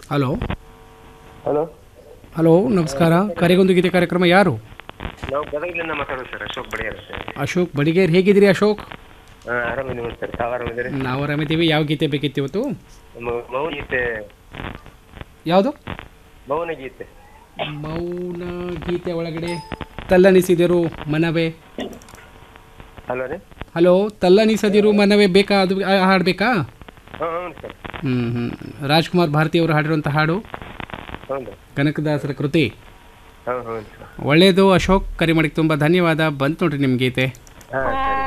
hello hello hello ನಮಸ್ಕಾರ ಕರೆಗೊಂದು ಗೀತೆ ಕಾರ್ಯಕ್ರಮ ಯಾರು ನಾವು ಗದಗಿನಿಂದ ಮಾತಾಡೋದು ಸರ್ ಅಶೋಕ್ ಬಡಿಯಾರ ಸರ್ ಅಶೋಕ್ ಬಡಿಗೇರ್ ಹೇಗಿದ್ದೀರಿ ಅಶೋಕ್ ಹಾಂ ಆರಾಮಿದ್ದೀವಿ ಸರ್ ತಾವು ಆರಾಮಿದ್ದೀರಿ ನಾವು ಆರಾಮಿದ್ದೀವಿ ಯಾವ ಗೀತೆ ಬೇಕಿತ್ತು ಇವತ್ತು ನಮ್ಮ ಮೌನ ಗೀತೆ ಯಾವುದು ಮೌನ ಗೀತೆ ಮೌನ ಗೀತೆ ಒಳಗಡೆ ತಲ್ಲನಿಸಿದರು ಮನವೇ ಹಲೋ ರೀ ಹಲೋ ತಲ್ಲನಿಸದಿರು ಮನವೇ ಬೇಕಾ ಅದು ಆ ಹಾಡು ಬೇಕಾ ಹಾಂ ಹ್ಞೂ ಸರ್ ಹ್ಞೂ ಹ್ಞೂ ರಾಜ್ಕುಮಾರ್ ಭಾರತಿ ಅವರು ಹಾಡಿರುವಂಥ ಹಾಡು ಹ್ಞೂ ರೀ ಕನಕದಾಸರ ಕೃತಿ ಹಾಂ ಹ್ಞೂ ಸರ್ ಒಳ್ಳೆಯದು ಅಶೋಕ್ ಕರೆ ಮಾಡಿಕ್ಕೆ ತುಂಬ ಧನ್ಯವಾದ ಬಂತು ನೋಡ್ರಿ ನಿಮ್ಮ ಗೀತೆ ಹಾಂ ಸರಿ